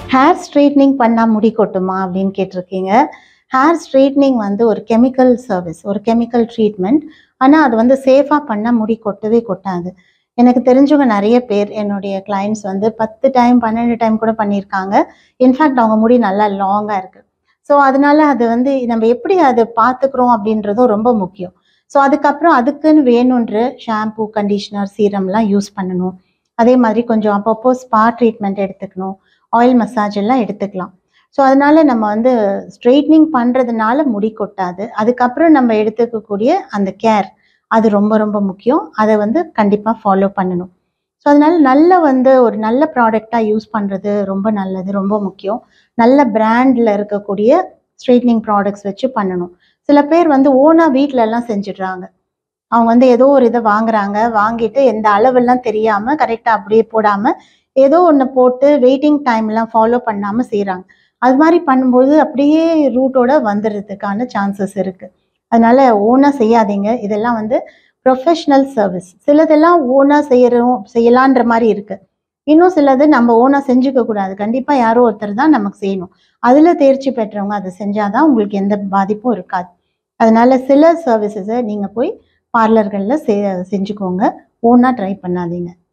hair straightening பண்ணால் முடி கொட்டுமா அப்படின்னு கேட்டிருக்கீங்க ஹேர் ஸ்ட்ரைட்னிங் வந்து ஒரு கெமிக்கல் சர்வீஸ் ஒரு கெமிக்கல் ட்ரீட்மெண்ட் ஆனால் அது வந்து சேஃபாக பண்ணால் முடி கொட்டவே கொட்டாது எனக்கு தெரிஞ்சவங்க நிறைய பேர் என்னுடைய கிளைண்ட்ஸ் வந்து பத்து டைம் பன்னெண்டு டைம் கூட பண்ணியிருக்காங்க இன்ஃபேக்ட் அவங்க முடி நல்லா லாங்காக இருக்குது ஸோ அதனால அது வந்து நம்ம எப்படி அதை பார்த்துக்கிறோம் அப்படின்றதும் ரொம்ப முக்கியம் ஸோ அதுக்கப்புறம் அதுக்குன்னு வேணுன்ற ஷாம்பூ கண்டிஷ்னர் சீரம்லாம் யூஸ் பண்ணணும் அதே மாதிரி கொஞ்சம் அப்பப்போ ஸ்பா ட்ரீட்மெண்ட் எடுத்துக்கணும் ஆயில் மசாஜ் எல்லாம் எடுத்துக்கலாம் ஸோ அதனால நம்ம வந்து ஸ்ட்ரெயிட்னிங் பண்ணுறதுனால முடி கொட்டாது அதுக்கப்புறம் நம்ம எடுத்துக்கக்கூடிய அந்த கேர் அது ரொம்ப ரொம்ப முக்கியம் அதை வந்து கண்டிப்பாக ஃபாலோ பண்ணணும் ஸோ அதனால நல்ல வந்து ஒரு நல்ல ப்ராடக்டாக யூஸ் பண்ணுறது ரொம்ப நல்லது ரொம்ப முக்கியம் நல்ல பிராண்டில் இருக்கக்கூடிய ஸ்ட்ரெயிட்னிங் ப்ராடக்ட்ஸ் வச்சு பண்ணணும் சில பேர் வந்து ஓனாக வீட்டில எல்லாம் செஞ்சிடுறாங்க அவங்க வந்து ஏதோ ஒரு இதை வாங்குறாங்க வாங்கிட்டு எந்த அளவெல்லாம் தெரியாமல் கரெக்டாக அப்படியே போடாமல் ஏதோ ஒன்று போட்டு வெயிட்டிங் டைம்லாம் ஃபாலோ பண்ணாமல் செய்கிறாங்க அது மாதிரி பண்ணும்போது அப்படியே ரூட்டோட வந்துடுறதுக்கான சான்சஸ் இருக்குது அதனால ஓனாக செய்யாதீங்க இதெல்லாம் வந்து ப்ரொஃபஷ்னல் சர்வீஸ் சிலதெல்லாம் ஓனாக செய்யறோம் செய்யலான்ற மாதிரி இருக்குது இன்னும் சிலது நம்ம ஓனாக செஞ்சுக்க கூடாது கண்டிப்பாக யாரோ ஒருத்தர் தான் நமக்கு செய்யணும் அதில் தேர்ச்சி பெற்றவங்க அதை செஞ்சாதான் உங்களுக்கு எந்த பாதிப்பும் இருக்காது அதனால சில சர்வீசஸை நீங்கள் போய் பார்லர்களில் செ செஞ்சுக்கோங்க ஓனாக ட்ரை பண்ணாதீங்க